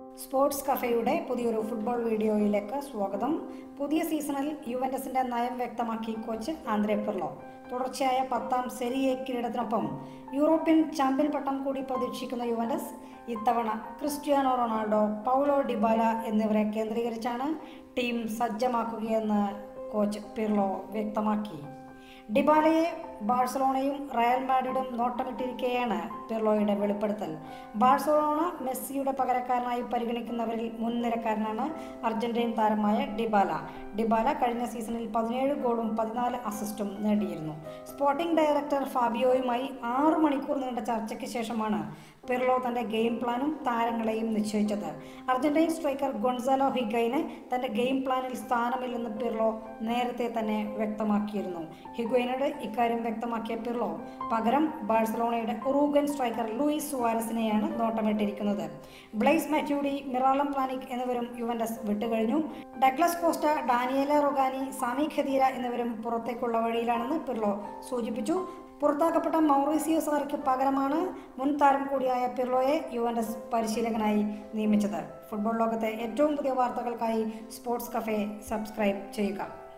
sports കഫേയുടെ പുതിയൊരു football വീഡിയോയിലേക്ക് സ്വാഗതം പുതിയ സീസണിൽ യുവന്റസിന്റെ നയം വ്യക്തമാക്കി കോച്ച് ആന്ദ്രെ പിർലോ തുടർച്ചയായ പത്താം സെരിയെ കിരീടത്തിനൊപ്പം യൂറോപ്യൻ ചാമ്പ്യൻ പട്ടം കൂടി പ്രതീക്ഷിക്കുന്ന യുവന്റസ് ഇത്തവണ ക്രിസ്ത്യാനോ റൊണാൾഡോ പൗലോ ഡിബാല എന്നിവരെ കേന്ദ്രീകരിച്ചാണ് ടീം സജ്ജമാക്കുകയെന്ന് കോച്ച് പിർലോ വ്യക്തമാക്കി ഡിബാലയെ ബാഴ്സലോണയും റയൽ മാഡ്രിഡും നോട്ടമിട്ടിരിക്കെയാണ് പിർലോയുടെ വെളിപ്പെടുത്തൽ ബാഴ്സലോണ മെസ്സിയുടെ പകരക്കാരനായി പരിഗണിക്കുന്നവരിൽ മുൻനിരക്കാരനാണ് അർജന്റീൻ താരമായ ഡിബാല ഡിബാല കഴിഞ്ഞ സീസണിൽ പതിനേഴ് ഗോളും പതിനാല് അസിസ്റ്റും നേടിയിരുന്നു സ്പോർട്ടിംഗ് ഡയറക്ടർ ഫാബിയോയുമായി ആറ് മണിക്കൂർ നീണ്ട ചർച്ചയ്ക്ക് ശേഷമാണ് പിർലോ തന്റെ ഗെയിം പ്ലാനും താരങ്ങളെയും നിശ്ചയിച്ചത് അർജന്റീൻ സ്ട്രൈക്കർ ഗൊൺസാലോ ഹിഗൈന് തന്റെ ഗെയിം പ്ലാനിൽ സ്ഥാനമില്ലെന്ന് പിർലോ നേരത്തെ തന്നെ വ്യക്തമാക്കിയിരുന്നു ഹിഗൈനോട് ഇക്കാര്യം വ്യക്തമാക്കിയ പിർലോ പകരം ബാഴ്സലോണയുടെ ഉറൂഗൻ സ്ട്രൈക്കർ ലൂയിസ് സുവാരസിനെയാണ് നോട്ടമിട്ടിരിക്കുന്നത് ബ്ലൈസ് മാറ്റ്യൂഡി മിറാളം പ്ലാനിക് എന്നിവരും യുവന്റസ് വിട്ടുകഴിഞ്ഞു Douglas Costa Daniele Rugani Sami Khedira എന്നിവരും പുറത്തേക്കുള്ള വഴിയിലാണെന്ന് പിർലോ സൂചിപ്പിച്ചു പുറത്താക്കപ്പെട്ട മൗറീസിയോ സാറിക്ക് പകരമാണ് മുൻ താരം കൂടിയായ പിർലോയെ യുവന്റസ് പരിശീലകനായി നിയമിച്ചത് ഫുട്ബോൾ ലോകത്തെ ഏറ്റവും പുതിയ വാർത്തകൾക്കായി സ്പോർട്സ് കഫേ സബ്സ്ക്രൈബ് ചെയ്യുക